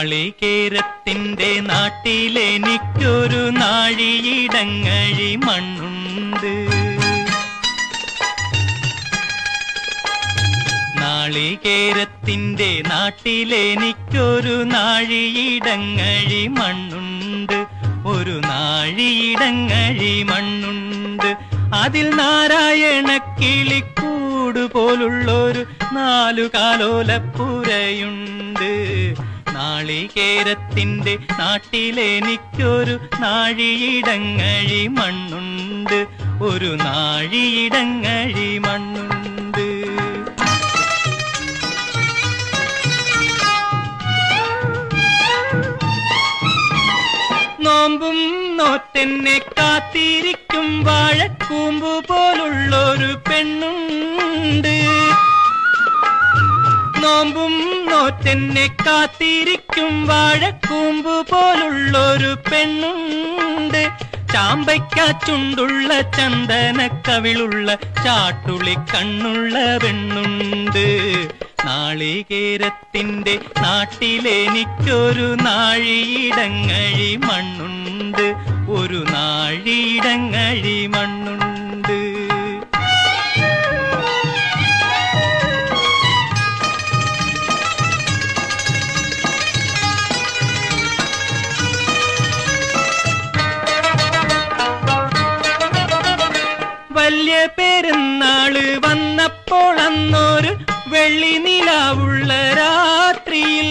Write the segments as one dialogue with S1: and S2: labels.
S1: നാളികേരത്തിന്റെ നാട്ടിലെനിക്കൊരു നാഴിയിടങ്ങഴി മണ്ണുണ്ട് നാളികേരത്തിന്റെ നാട്ടിലെനിക്കൊരു നാഴിയിടങ്ങഴി മണ്ണുണ്ട് ഒരു നാഴിയിടങ്ങഴി മണ്ണുണ്ട് അതിൽ നാരായണ കിളിക്കൂട് പോലുള്ളൊരു നാലു കാലോലപ്പുരയുണ്ട് നാളികേരത്തിന്റെ നാട്ടിലെനിക്കൊരു നാഴിയിടങ്ങഴി മണ്ണുണ്ട് ഒരു നാഴിയിടങ്ങഴി മണ്ണുണ്ട് നോമ്പും നോറ്റെന്നെ കാത്തിരിക്കും വാഴക്കൂമ്പു പോലുള്ളൊരു പെണ്ണുണ്ട് നോമ്പും നോറ്റെന്നെ കാത്തിരിക്കും വാഴക്കൂമ്പു പോലുള്ളൊരു പെണ്ണുണ്ട് ചാമ്പയ്ക്ക ചുണ്ടുള്ള ചന്ദന കവിളുള്ള ചാട്ടുളി കണ്ണുള്ള പെണ്ണുണ്ട് നാളികേരത്തിന്റെ നാട്ടിലെനിക്കൊരു നാഴിയിടങ്ങഴി മണ്ണുണ്ട് ഒരു നാഴിയിടങ്ങഴി മണ്ണുണ്ട് വല്യ പെരുന്നാള് വന്നപ്പോൾ അന്നൊരു വെള്ളി നിലാവുള്ള രാത്രിയിൽ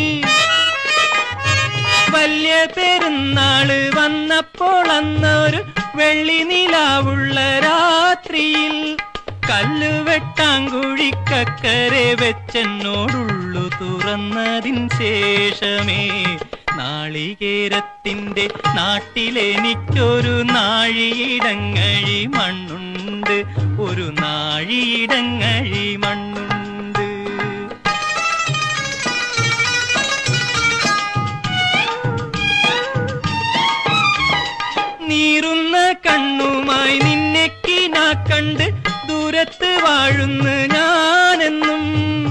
S1: വല്യ പെരുന്നാള് വന്നപ്പോൾ അന്നൊരു വെള്ളി നിലാവുള്ള രാത്രിയിൽ കല്ലുവെട്ടാങ്കുഴിക്കക്കരെ വെച്ചെന്നോടുള്ളു തുറന്നതിൻ ശേഷമേ നാളികേരത്തിന്റെ നാട്ടിലെനിക്കൊരു നാഴിയിടങ്ങഴി മണ്ണുണ്ട് ഒരു നാഴിയിടങ്ങഴി മണ്ണുണ്ട് നീറുന്ന കണ്ണുമായി നിന്നെ കിനാ കണ്ട് ദൂരത്ത് വാഴുന്ന ഞാനെന്നും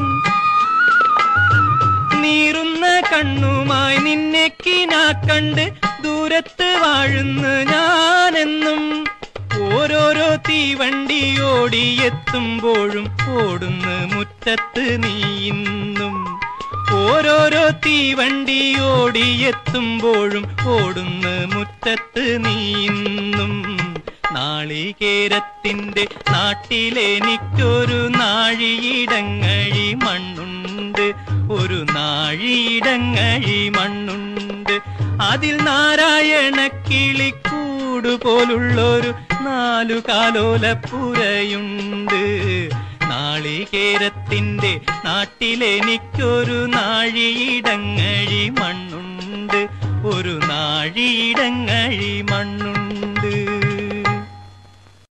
S1: നീറുന്ന കണ്ണുമായി നിന്നെ കിനാ കണ്ട് ദൂരത്ത് വാഴുന്ന ഞാനെന്നും ഓരോരോ തീവണ്ടി ഓടിയെത്തുമ്പോഴും ഓടുന്ന മുറ്റത്ത് നീ ഇന്നും ഓരോരോ തീവണ്ടി ഓടിയെത്തുമ്പോഴും ഓടുന്ന മുറ്റത്ത് നീ ഇന്നും നാളികേരത്തിന്റെ നാട്ടിലെനിക്കൊരു നാഴിയിടങ്ങഴി മണ്ണുണ്ട് ഒരു നാഴിയിടങ്ങഴി മണ്ണുണ്ട് അതിൽ നാരായണ കിളിക്കൂട് പോലുള്ളൊരു നാലു കാലോലപ്പുരയുണ്ട് നാളികേരത്തിന്റെ നാട്ടിലെനിക്കൊരു നാഴിയിടങ്ങഴി മണ്ണുണ്ട് ഒരു നാഴിയിടങ്ങഴി മണ്ണുണ്ട്